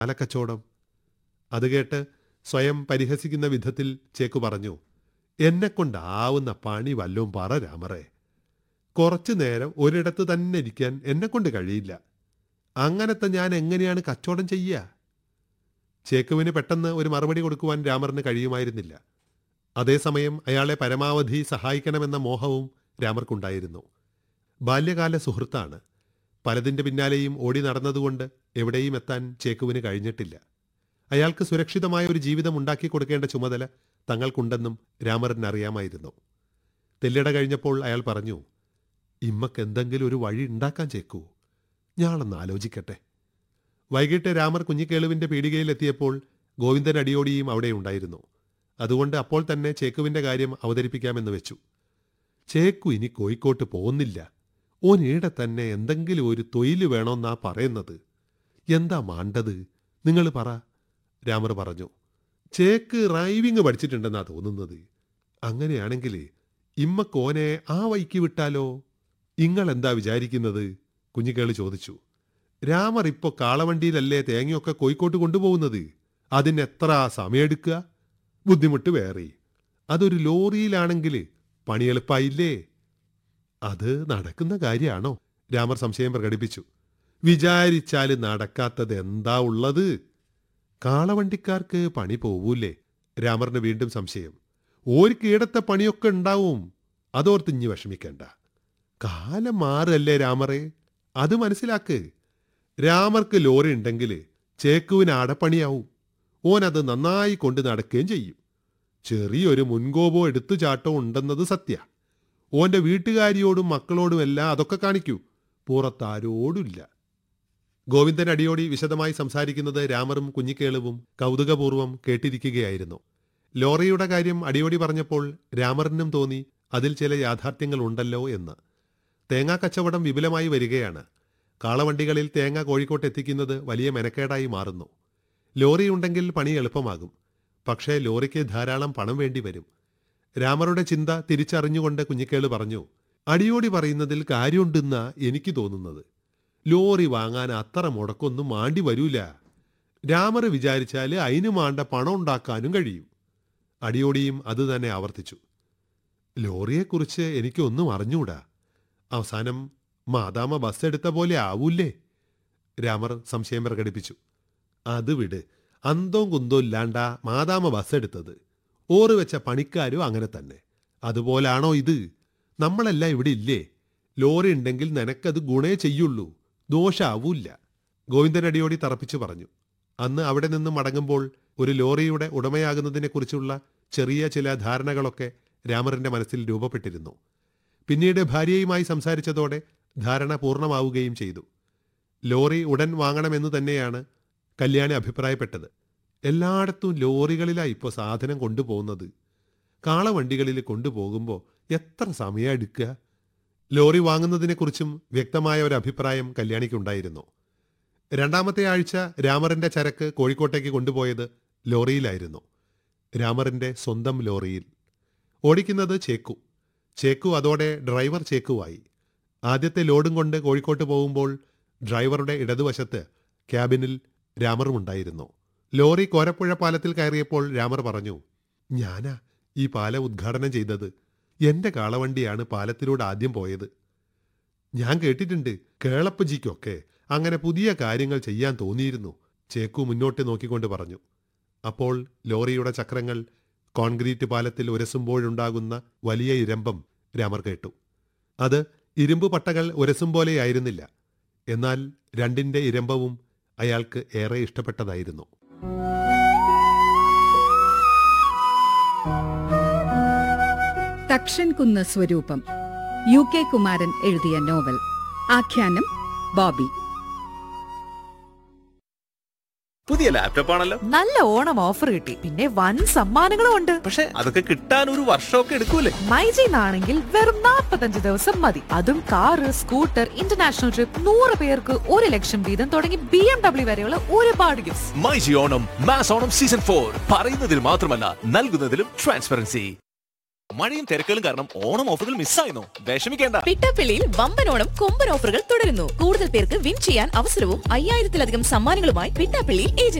പാലക്കച്ചവടം അത് കേട്ട് സ്വയം പരിഹസിക്കുന്ന വിധത്തിൽ ചേക്കു പറഞ്ഞു എന്നെക്കൊണ്ടാവുന്ന പണി വല്ലതും പറ രാമറേ കുറച്ചു നേരം ഒരിടത്ത് തന്നെ ഇരിക്കാൻ എന്നെക്കൊണ്ട് കഴിയില്ല അങ്ങനത്തെ ഞാൻ എങ്ങനെയാണ് കച്ചവടം ചെയ്യുക ചേക്കുവിന് പെട്ടെന്ന് ഒരു മറുപടി കൊടുക്കുവാൻ രാമറിന് കഴിയുമായിരുന്നില്ല അതേസമയം അയാളെ പരമാവധി സഹായിക്കണമെന്ന മോഹവും രാമർക്കുണ്ടായിരുന്നു ബാല്യകാല സുഹൃത്താണ് പലതിൻ്റെ പിന്നാലെയും ഓടി നടന്നതുകൊണ്ട് എവിടെയും എത്താൻ ചേക്കുവിന് കഴിഞ്ഞിട്ടില്ല അയാൾക്ക് സുരക്ഷിതമായ ഒരു ജീവിതം ഉണ്ടാക്കി കൊടുക്കേണ്ട ചുമതല തങ്ങൾക്കുണ്ടെന്നും രാമറിന് അറിയാമായിരുന്നു തെല്ലിട കഴിഞ്ഞപ്പോൾ അയാൾ പറഞ്ഞു ഇമ്മക്ക് എന്തെങ്കിലും ഒരു വഴി ഉണ്ടാക്കാൻ ചേക്കൂ ഞാളൊന്ന് ആലോചിക്കട്ടെ വൈകിട്ട് രാമർ കുഞ്ഞിക്കേളുവിന്റെ പീടികയിലെത്തിയപ്പോൾ ഗോവിന്ദൻ അടിയോടിയും അവിടെ ഉണ്ടായിരുന്നു അതുകൊണ്ട് അപ്പോൾ തന്നെ ചേക്കുവിന്റെ കാര്യം അവതരിപ്പിക്കാമെന്ന് വെച്ചു ചേക്കു ഇനി കോഴിക്കോട്ട് പോകുന്നില്ല ഓൻ ഈടെ തന്നെ എന്തെങ്കിലും ഒരു തൊഴിൽ വേണമെന്നാ പറയുന്നത് എന്താ മാണ്ടത് നിങ്ങൾ പറ രാമർ പറഞ്ഞു ചേക്ക് ഡ്രൈവിംഗ് പഠിച്ചിട്ടുണ്ടെന്നാ തോന്നുന്നത് അങ്ങനെയാണെങ്കിൽ ഇമ്മക്കോനെ ആ വഴിക്ക് വിട്ടാലോ ഇങ്ങൾ എന്താ വിചാരിക്കുന്നത് കുഞ്ഞിക്കേള് ചോദിച്ചു രാമർ ഇപ്പോ കാളവണ്ടിയിലല്ലേ തേങ്ങയൊക്കെ കോഴിക്കോട്ട് കൊണ്ടുപോകുന്നത് അതിന് എത്ര സമയമെടുക്കുക ബുദ്ധിമുട്ട് വേറെ അതൊരു ലോറിയിലാണെങ്കിൽ പണി എളുപ്പായില്ലേ അത് നടക്കുന്ന കാര്യമാണോ രാമർ സംശയം പ്രകടിപ്പിച്ചു വിചാരിച്ചാൽ നടക്കാത്തത് എന്താ ഉള്ളത് കാളവണ്ടിക്കാർക്ക് പണി പോവൂലേ രാമറിന് വീണ്ടും സംശയം ഓർക്ക് ഇടത്തെ പണിയൊക്കെ ഉണ്ടാവും അതോർത്ത് ഇഞ്ഞി വിഷമിക്കണ്ട കാലം മാറല്ലേ രാമറെ അത് മനസ്സിലാക്ക് രാമർക്ക് ലോറി ഉണ്ടെങ്കിൽ ചേക്കുവിന് അടപ്പണിയാവും ഓൻ അത് നന്നായി കൊണ്ട് നടക്കുകയും ചെയ്യും ചെറിയൊരു മുൻകോപോ എടുത്തു ചാട്ടോ ഉണ്ടെന്നത് സത്യ ഓന്റെ വീട്ടുകാരിയോടും മക്കളോടും എല്ലാം അതൊക്കെ കാണിക്കൂ പുറത്താരോടുമില്ല ഗോവിന്ദൻ അടിയോടി വിശദമായി സംസാരിക്കുന്നത് രാമറും കുഞ്ഞിക്കേളുവും കൗതുകപൂർവ്വം കേട്ടിരിക്കുകയായിരുന്നു ലോറിയുടെ കാര്യം അടിയോടി പറഞ്ഞപ്പോൾ രാമറിനും തോന്നി അതിൽ ചില യാഥാർത്ഥ്യങ്ങൾ ഉണ്ടല്ലോ എന്ന് തേങ്ങാ കച്ചവടം വിപുലമായി വരികയാണ് കാളവണ്ടികളിൽ തേങ്ങ കോഴിക്കോട്ട് എത്തിക്കുന്നത് വലിയ മെനക്കേടായി മാറുന്നു ലോറി ഉണ്ടെങ്കിൽ പണി എളുപ്പമാകും പക്ഷേ ലോറിക്ക് ധാരാളം പണം വേണ്ടി വരും രാമറുടെ ചിന്ത തിരിച്ചറിഞ്ഞുകൊണ്ട് കുഞ്ഞിക്കേള് പറഞ്ഞു അടിയോടി പറയുന്നതിൽ കാര്യമുണ്ടെന്നാ എനിക്ക് തോന്നുന്നത് ലോറി വാങ്ങാൻ അത്ര മുടക്കൊന്നും മാണ്ടി വരൂല രാമർ വിചാരിച്ചാൽ അതിന് മാണ്ട പണം ഉണ്ടാക്കാനും കഴിയും അടിയോടിയും അത് തന്നെ ആവർത്തിച്ചു ലോറിയെക്കുറിച്ച് എനിക്കൊന്നും അറിഞ്ഞൂടാ അവസാനം മാതാമ ബസ് എടുത്ത പോലെ ആവൂലേ രാമർ സംശയം പ്രകടിപ്പിച്ചു അത് വിട് അന്തവും കുന്തവും ഇല്ലാണ്ട മാതാമ ബസ് എടുത്തത് ഓറ് വെച്ച പണിക്കാരും അങ്ങനെ തന്നെ അതുപോലാണോ ഇത് നമ്മളെല്ലാം ഇവിടെ ഇല്ലേ ലോറി ഉണ്ടെങ്കിൽ നിനക്കത് ഗുണേ ചെയ്യുള്ളൂ ദോഷാവൂല്ല ഗോവിന്ദൻ അടിയോടി തറപ്പിച്ചു പറഞ്ഞു അന്ന് അവിടെ നിന്ന് മടങ്ങുമ്പോൾ ഒരു ലോറിയുടെ ഉടമയാകുന്നതിനെക്കുറിച്ചുള്ള ചെറിയ ചില ധാരണകളൊക്കെ രാമറിന്റെ മനസ്സിൽ രൂപപ്പെട്ടിരുന്നു പിന്നീട് ഭാര്യയുമായി സംസാരിച്ചതോടെ ധാരണ പൂർണ്ണമാവുകയും ചെയ്തു ലോറി ഉടൻ വാങ്ങണമെന്ന് തന്നെയാണ് കല്യാണി അഭിപ്രായപ്പെട്ടത് എല്ലായിടത്തും ലോറികളിലാണ് ഇപ്പോൾ സാധനം കൊണ്ടുപോകുന്നത് കാളവണ്ടികളിൽ കൊണ്ടുപോകുമ്പോൾ എത്ര സമയം എടുക്കുക ലോറി വാങ്ങുന്നതിനെക്കുറിച്ചും വ്യക്തമായ ഒരു അഭിപ്രായം കല്യാണിക്കുണ്ടായിരുന്നു രണ്ടാമത്തെ ആഴ്ച രാമറിന്റെ ചരക്ക് കോഴിക്കോട്ടേക്ക് കൊണ്ടുപോയത് ലോറിയിലായിരുന്നു രാമറിന്റെ സ്വന്തം ലോറിയിൽ ഓടിക്കുന്നത് ചേക്കു ചേക്കു അതോടെ ഡ്രൈവർ ചേക്കുവായി ആദ്യത്തെ ലോഡും കൊണ്ട് കോഴിക്കോട്ട് പോകുമ്പോൾ ഡ്രൈവറുടെ ഇടതുവശത്ത് ക്യാബിനിൽ രാമറും ഉണ്ടായിരുന്നു ലോറി കോരപ്പുഴ പാലത്തിൽ കയറിയപ്പോൾ രാമർ പറഞ്ഞു ഞാനാ ഈ പാലം ഉദ്ഘാടനം ചെയ്തത് എന്റെ കാളവണ്ടിയാണ് പാലത്തിലൂടെ ആദ്യം പോയത് ഞാൻ കേട്ടിട്ടുണ്ട് കേളപ്പജിക്കൊക്കെ അങ്ങനെ പുതിയ കാര്യങ്ങൾ ചെയ്യാൻ തോന്നിയിരുന്നു ചേക്കു മുന്നോട്ട് നോക്കിക്കൊണ്ട് പറഞ്ഞു അപ്പോൾ ലോറിയുടെ ചക്രങ്ങൾ കോൺക്രീറ്റ് പാലത്തിൽ ഉരസുമ്പോഴുണ്ടാകുന്ന വലിയ ഇരമ്പം രാമർ കേട്ടു അത് ഇരുമ്പ് പട്ടകൾ ഉരസും പോലെയായിരുന്നില്ല എന്നാൽ രണ്ടിന്റെ ഇരമ്പവും അയാൾക്ക് ഏറെ ഇഷ്ടപ്പെട്ടതായിരുന്നു തക്ഷൻകുന്ന് സ്വരൂപം യു കെ കുമാരൻ എഴുതിയ നോവൽ ആഖ്യാനം ബോബി പുതിയ ലാപ്ടോപ്പ് ആണല്ലോ നല്ല ഓണം ഓഫർ കിട്ടി പിന്നെ വൻ സമ്മാനങ്ങളും ഉണ്ട് പക്ഷെ അതൊക്കെ കിട്ടാൻ ഒരു വർഷമൊക്കെ എടുക്കൂലേ മൈജിന്നാണെങ്കിൽ വെറും 45 ദിവസം മതി അതും കാറ് സ്കൂട്ടർ ഇന്റർനാഷണൽ ട്രിപ്പ് നൂറ് പേർക്ക് ഒരു ലക്ഷം വീതം തുടങ്ങി ബി എം ഡബ്ല്യു വരെയുള്ള ഒരുപാട് gifts myG Onam mass Onam season four പറയുന്നതിൽ മാത്രമല്ല നൽകുന്നതിലും ട്രാൻസ്പെറൻസി മഴയും തിരക്കുകളും കാരണം ഓണം ഓഫറുകൾ മിസ്സായിരുന്നു വിഷമിക്കേണ്ട പിട്ടാപ്പിള്ളിയിൽ വമ്പൻ ഓണം കൊമ്പൻ ഓഫറുകൾ തുടരുന്നു കൂടുതൽ പേർക്ക് വിൻ ചെയ്യാൻ അവസരവും അയ്യായിരത്തിലധികം സമ്മാനങ്ങളുമായി പിട്ടാപ്പിള്ളി ഏജൻസി